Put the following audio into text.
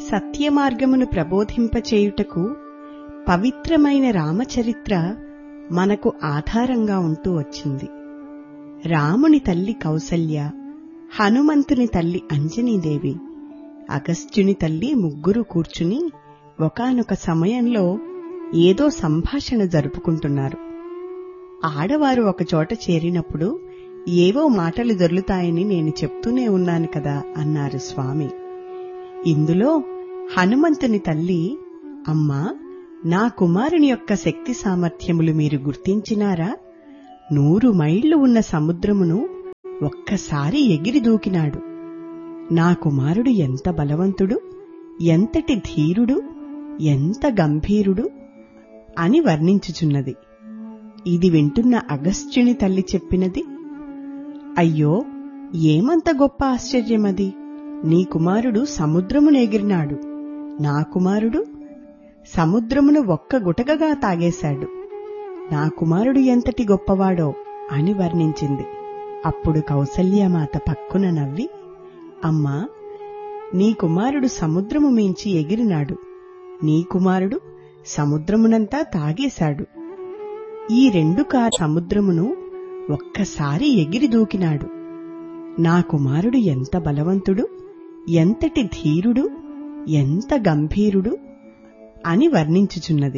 సత్యమార్గమును ప్రబోధింపచేయుటకు పవిత్రమైన రామచరిత్ర మనకు ఆధారంగా ఉంటూ వచ్చింది రాముని తల్లి కౌసల్య హనుమంతుని తల్లి అంజనీదేవి అగస్త్యుని తల్లి ముగ్గురు కూర్చుని ఒకానొక సమయంలో ఏదో సంభాషణ జరుపుకుంటున్నారు ఆడవారు ఒకచోట చేరినప్పుడు ఏవో మాటలు దొర్లుతాయని నేను చెప్తూనే ఉన్నాను కదా అన్నారు స్వామి ఇందులో హనుమంతుని తల్లి అమ్మా నా కుమారుని యొక్క శక్తి సామర్థ్యములు మీరు గుర్తించినారా నూరు మైళ్లు ఉన్న సముద్రమును ఒక్కసారి ఎగిరి దూకినాడు నా కుమారుడు ఎంత బలవంతుడు ఎంతటి ధీరుడు ఎంత గంభీరుడు అని వర్ణించుచున్నది ఇది వింటున్న అగస్త్యుని తల్లి చెప్పినది అయ్యో ఏమంత గొప్ప ఆశ్చర్యమది నీ కుమారుడు సముద్రమును ఎగిరినాడు నా కుమారుడు సముద్రమును ఒక్క గుటకగా తాగేశాడు నా కుమారుడు ఎంతటి గొప్పవాడో అని వర్ణించింది అప్పుడు కౌసల్యమాత పక్కున నవ్వి అమ్మా నీ కుమారుడు సముద్రము మించి ఎగిరినాడు నీ కుమారుడు సముద్రమునంతా తాగేశాడు ఈ రెండు కా సముద్రమును ఒక్కసారి ఎగిరి దూకినాడు నా కుమారుడు ఎంత బలవంతుడు ఎంతటి ధీరుడు ఎంత గంభీరుడు అని వర్ణించుచున్నది